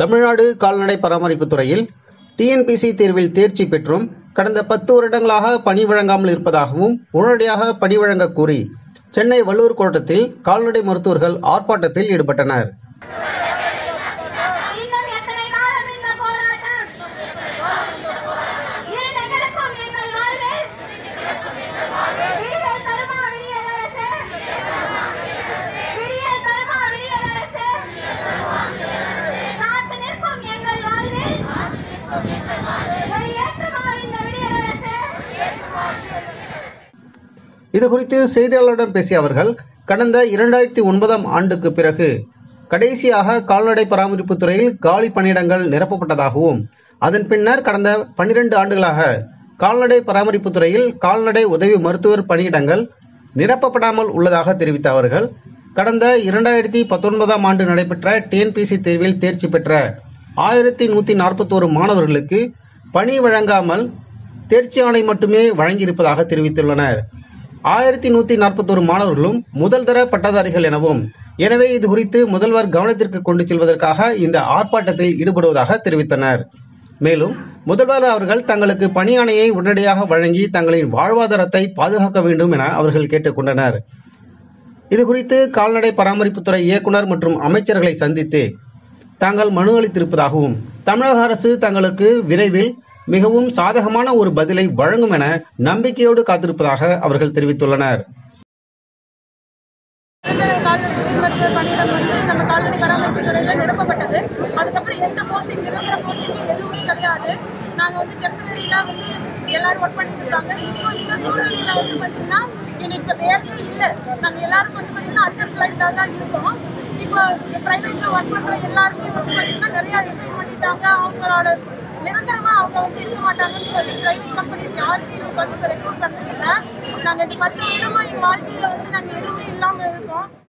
தமிழ்நாடு கால்நடை பராமரிப்பு துறையில் டிஎன்பிசி தேர்வில் தேர்ச்சி பெற்றும் கடந்த பத்து வருடங்களாக பணி வழங்காமல் இருப்பதாகவும் உடனடியாக பணி வழங்க கூறி சென்னை வள்ளூர் கோட்டத்தில் கால்நடை மருத்துவர்கள் ஆர்ப்பாட்டத்தில் ஈடுபட்டனர் இன்னும் எத்தனை காலம் இந்த போராட்டம் இளைஞர்களுக்கும் எங்கள் வாழ்வில் விடியல் தருமா விடியல் அரசு விடியல் தருமா விடியல் அரசு காத்து நிற்கும் எங்கள் வாழ்வில் ஒரு ஏற்றமா இந்த விடியல் அரசு இது குறித்து செய்தியாளர்களிடம் பேசிய அவர்கள் கடந்த இரண்டாயிரத்தி ஒன்பதாம் ஆண்டுக்கு பிறகு கடைசியாக கால்நடை பராமரிப்பு துறையில் காலி பணியிடங்கள் நிரப்பப்பட்டதாகவும் அதன் பின்னர் கடந்த பன்னிரண்டு ஆண்டுகளாக கால்நடை பராமரிப்பு துறையில் கால்நடை உதவி மருத்துவர் பணியிடங்கள் நிரப்பப்படாமல் உள்ளதாக தெரிவித்த அவர்கள் கடந்த இரண்டாயிரத்தி பத்தொன்பதாம் ஆண்டு நடைபெற்ற டிஎன்பிசி தேர்வில் தேர்ச்சி பெற்ற ஆயிரத்தி நூற்றி நாற்பத்தோரு மாணவர்களுக்கு பணி வழங்காமல் தேர்ச்சி ஆணை மட்டுமே வழங்கியிருப்பதாக தெரிவித்துள்ளனர் ஆயிரத்தி நூற்றி நாற்பத்தோரு மாணவர்களும் முதல் தர பட்டதாரிகள் எனவும் எனவே இது குறித்து முதல்வர் கவனத்திற்கு கொண்டு செல்வதற்காக இந்த ஆர்ப்பாட்டத்தில் ஈடுபடுவதாக தெரிவித்தனர் மேலும் முதல்வர் அவர்கள் தங்களுக்கு பணி ஆணையை உடனடியாக வழங்கி தங்களின் வாழ்வாதாரத்தை பாதுகாக்க வேண்டும் என அவர்கள் கேட்டுக்கொண்டனர் இது குறித்து கால்நடை பராமரிப்புத்துறை இயக்குனர் மற்றும் அமைச்சர்களை சந்தித்து தாங்கள் மனு அளித்திருப்பதாகவும் தமிழக அரசு தங்களுக்கு விரைவில் மிகவும் சாதகமான ஒரு பதிலை வழங்கும் என நம்பிக்கையோடு காத்திருப்பதாக அவர்கள் தெரிவித்துள்ளனர் இந்த கால்நடை உயிர் மருத்துவ பணியிடம் வந்து நம்ம கால்நடை பராமரிப்பு துறையில் நிரப்பப்பட்டது அதுக்கப்புறம் எந்த போஸ்டிங் நிரந்தர போஸ்டிங் எதுவுமே கிடையாது நாங்கள் வந்து டெம்பரரியில் வந்து எல்லாரும் ஒர்க் பண்ணிட்டு இருக்காங்க இப்போ இந்த சூழ்நிலையில் வந்து பார்த்தீங்கன்னா எங்களுக்கு இப்போ வேலையே இல்லை நாங்கள் எல்லாரும் வந்து பார்த்தீங்கன்னா அன்எம்ப்ளாய்டாக தான் இருக்கோம் இப்போ ப்ரைவேட்டில் ஒர்க் பண்ணுற எல்லாருமே வந்து பார்த்தீங்கன்னா நிறையா ரிசைன் பண்ணிட்டாங்க அவங்களோட நிரந்தரமாக அவங்க வந்து இருக்க மாட்டாங்கன்னு சொல்லி ப்ரைவேட் கம்பெனிஸ் யாருமே எங்களுக்கு வந்து இப்போ ரெக்ரூட் பண்ணுறதில்ல நாங்கள் இந்த பத்து வருஷமாக எங்கள் வாழ்க்கையில் வந்து நாங்கள் எதுவுமே இல்லாமல் இருக்கோம்